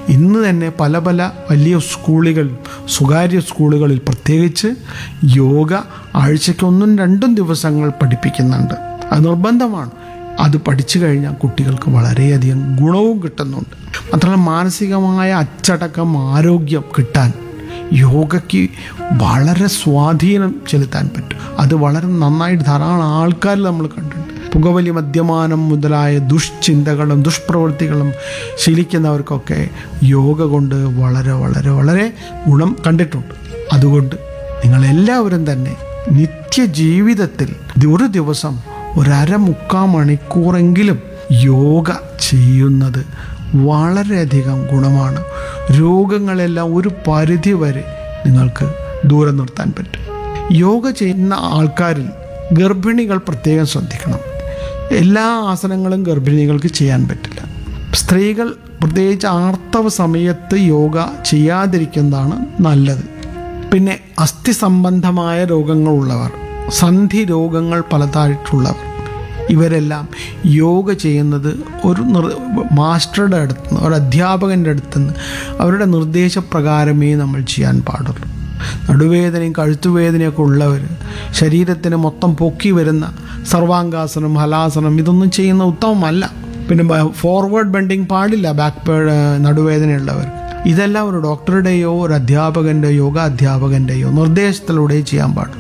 ഇന്ന് തന്നെ പല പല വലിയ സ്കൂളുകൾ സ്വകാര്യ സ്കൂളുകളിൽ പ്രത്യേകിച്ച് യോഗ ആഴ്ചയ്ക്ക് ഒന്നും രണ്ടും ദിവസങ്ങൾ പഠിപ്പിക്കുന്നുണ്ട് അത് നിർബന്ധമാണ് അത് പഠിച്ചു കഴിഞ്ഞാൽ കുട്ടികൾക്ക് വളരെയധികം ഗുണവും കിട്ടുന്നുണ്ട് മാത്രമല്ല മാനസികമായ അച്ചടക്കം ആരോഗ്യം കിട്ടാൻ യോഗയ്ക്ക് വളരെ സ്വാധീനം ചെലുത്താൻ പറ്റും അത് വളരെ നന്നായിട്ട് ധാരാളം ആൾക്കാർ നമ്മൾ കണ്ടിട്ടുണ്ട് പുകവലി മദ്യപാനം മുതലായ ദുഷ്ചിന്തകളും ദുഷ്പ്രവൃത്തികളും ശീലിക്കുന്നവർക്കൊക്കെ യോഗ കൊണ്ട് വളരെ വളരെ വളരെ ഗുണം കണ്ടിട്ടുണ്ട് അതുകൊണ്ട് നിങ്ങളെല്ലാവരും തന്നെ നിത്യജീവിതത്തിൽ ഒരു ദിവസം ഒരര മുക്കാൽ മണിക്കൂറെങ്കിലും യോഗ ചെയ്യുന്നത് വളരെയധികം ഗുണമാണ് രോഗങ്ങളെല്ലാം ഒരു പരിധി വരെ നിങ്ങൾക്ക് ദൂരം നിർത്താൻ പറ്റും യോഗ ചെയ്യുന്ന ആൾക്കാരിൽ ഗർഭിണികൾ പ്രത്യേകം ശ്രദ്ധിക്കണം എല്ലാ ആസനങ്ങളും ഗർഭിണികൾക്ക് ചെയ്യാൻ പറ്റില്ല സ്ത്രീകൾ പ്രത്യേകിച്ച് ആർത്തവ സമയത്ത് യോഗ ചെയ്യാതിരിക്കുന്നതാണ് നല്ലത് പിന്നെ അസ്ഥി സംബന്ധമായ രോഗങ്ങളുള്ളവർ സന്ധി രോഗങ്ങൾ പലതായിട്ടുള്ളവർ ഇവരെല്ലാം യോഗ ചെയ്യുന്നത് ഒരു നിർ മാസ്റ്ററുടെ അടുത്ത് നിന്ന് ഒരു അധ്യാപകൻ്റെ അടുത്ത് നിന്ന് അവരുടെ നിർദ്ദേശപ്രകാരമേ നമ്മൾ ചെയ്യാൻ പാടുള്ളൂ നടുവേദനയും കഴുത്തുവേദനയൊക്കെ ഉള്ളവർ ശരീരത്തിന് മൊത്തം പൊക്കി വരുന്ന സർവാംഗാസനം ഹലാസനം ഇതൊന്നും ചെയ്യുന്ന ഉത്തമമല്ല പിന്നെ ഫോർവേഡ് ബെൻഡിങ് പാടില്ല ബാക്ക് നടുവേദനയുള്ളവർ ഇതെല്ലാം ഒരു ഡോക്ടറുടെയോ ഒരു അധ്യാപകൻ്റെയോ യോഗ അധ്യാപകൻ്റെയോ നിർദ്ദേശത്തിലൂടെ ചെയ്യാൻ പാടുള്ളൂ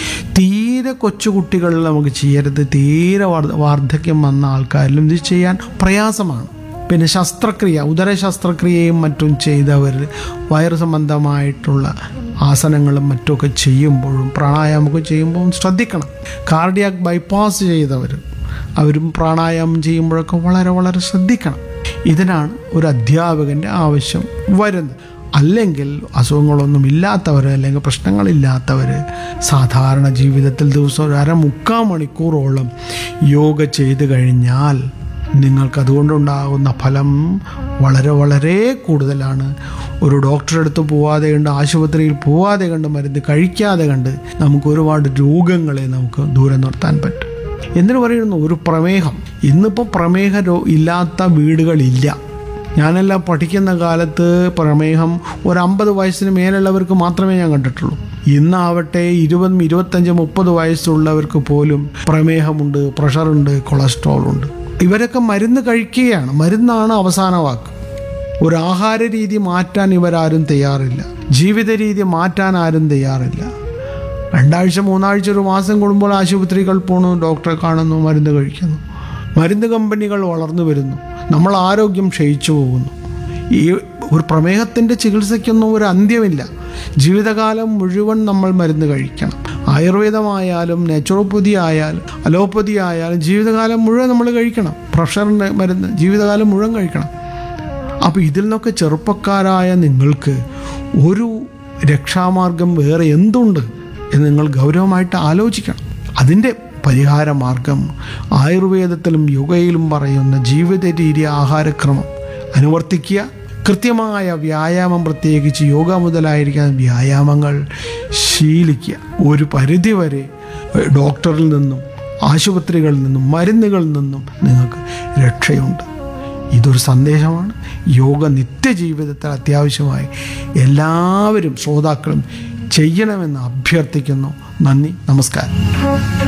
തീരെ കൊച്ചുകുട്ടികളിൽ നമുക്ക് ചെയ്യരുത് തീരെ വാർദ്ധ- വാർദ്ധക്യം വന്ന ആൾക്കാരിലും ഇത് ചെയ്യാൻ പ്രയാസമാണ് പിന്നെ ശസ്ത്രക്രിയ ഉദര ശസ്ത്രക്രിയയും മറ്റും ചെയ്തവർ വയറ് സംബന്ധമായിട്ടുള്ള ആസനങ്ങളും മറ്റുമൊക്കെ ചെയ്യുമ്പോഴും പ്രാണായാമമൊക്കെ ചെയ്യുമ്പോഴും ശ്രദ്ധിക്കണം കാർഡിയാക് ബൈപ്പാസ് ചെയ്തവർ അവരും പ്രാണായാമം ചെയ്യുമ്പോഴൊക്കെ വളരെ വളരെ ശ്രദ്ധിക്കണം ഇതിനാണ് ഒരു അധ്യാപകൻ്റെ ആവശ്യം വരുന്നത് അല്ലെങ്കിൽ അസുഖങ്ങളൊന്നും ഇല്ലാത്തവർ അല്ലെങ്കിൽ പ്രശ്നങ്ങളില്ലാത്തവർ സാധാരണ ജീവിതത്തിൽ ദിവസം ഒരു അര മുക്കാൽ മണിക്കൂറോളം യോഗ ചെയ്ത് കഴിഞ്ഞാൽ നിങ്ങൾക്ക് അതുകൊണ്ടുണ്ടാകുന്ന ഫലം വളരെ വളരെ കൂടുതലാണ് ഒരു ഡോക്ടറെ അടുത്ത് പോവാതെ കണ്ട് ആശുപത്രിയിൽ പോവാതെ കണ്ട് മരുന്ന് കഴിക്കാതെ കണ്ട് നമുക്ക് ഒരുപാട് രോഗങ്ങളെ നമുക്ക് ദൂരെ നിർത്താൻ പറ്റും എന്തിനു പറയുന്നു ഒരു പ്രമേഹം ഇന്നിപ്പോൾ പ്രമേഹ രോ ഇല്ലാത്ത വീടുകളില്ല ഞാനെല്ലാം പഠിക്കുന്ന കാലത്ത് പ്രമേഹം ഒരു അമ്പത് വയസ്സിന് മേലുള്ളവർക്ക് മാത്രമേ ഞാൻ കണ്ടിട്ടുള്ളൂ ഇന്നാവട്ടെ ഇരുപത് ഇരുപത്തഞ്ച് മുപ്പത് വയസ്സുള്ളവർക്ക് പോലും പ്രമേഹമുണ്ട് പ്രഷറുണ്ട് കൊളസ്ട്രോൾ ഉണ്ട് ഇവരൊക്കെ മരുന്ന് കഴിക്കുകയാണ് മരുന്നാണ് അവസാന വാക്ക് ഒരു ആഹാര രീതി മാറ്റാൻ ഇവരാരും തയ്യാറില്ല ജീവിത രീതി മാറ്റാൻ ആരും തയ്യാറില്ല രണ്ടാഴ്ച മൂന്നാഴ്ച ഒരു മാസം കൂടുമ്പോൾ ആശുപത്രികൾ പോണു ഡോക്ടറെ കാണുന്നു മരുന്ന് കഴിക്കുന്നു മരുന്ന് കമ്പനികൾ വളർന്നു വരുന്നു നമ്മൾ ആരോഗ്യം ക്ഷയിച്ചു പോകുന്നു ഈ ഒരു പ്രമേഹത്തിൻ്റെ ചികിത്സയ്ക്കൊന്നും ഒരു അന്ത്യമില്ല ജീവിതകാലം മുഴുവൻ നമ്മൾ മരുന്ന് കഴിക്കണം ആയുർവേദമായാലും നാച്ചുറോപ്പതി ആയാലും അലോപ്പതി ആയാലും ജീവിതകാലം മുഴുവൻ നമ്മൾ കഴിക്കണം പ്രഷറിൻ്റെ മരുന്ന് ജീവിതകാലം മുഴുവൻ കഴിക്കണം അപ്പോൾ ഇതിൽ നിന്നൊക്കെ ചെറുപ്പക്കാരായ നിങ്ങൾക്ക് ഒരു രക്ഷാമാർഗം വേറെ എന്തുണ്ട് എന്ന് നിങ്ങൾ ഗൗരവമായിട്ട് ആലോചിക്കണം അതിൻ്റെ പരിഹാര മാർഗം ആയുർവേദത്തിലും യോഗയിലും പറയുന്ന ജീവിത രീതി ആഹാരക്രമം അനുവർത്തിക്കുക കൃത്യമായ വ്യായാമം പ്രത്യേകിച്ച് യോഗ മുതലായിരിക്കുന്ന വ്യായാമങ്ങൾ ശീലിക്കുക ഒരു പരിധിവരെ ഏഹ്, ഡോക്ടറിൽ നിന്നും ആശുപത്രികളിൽ നിന്നും മരുന്നുകളിൽ നിന്നും നിങ്ങൾക്ക് രക്ഷയുണ്ട് ഇതൊരു സന്ദേശമാണ് യോഗ നിത്യജീവിതത്തിൽ അത്യാവശ്യമായി എല്ലാവരും ശ്രോതാക്കളും ചെയ്യണമെന്ന് അഭ്യർത്ഥിക്കുന്നു നന്ദി നമസ്കാരം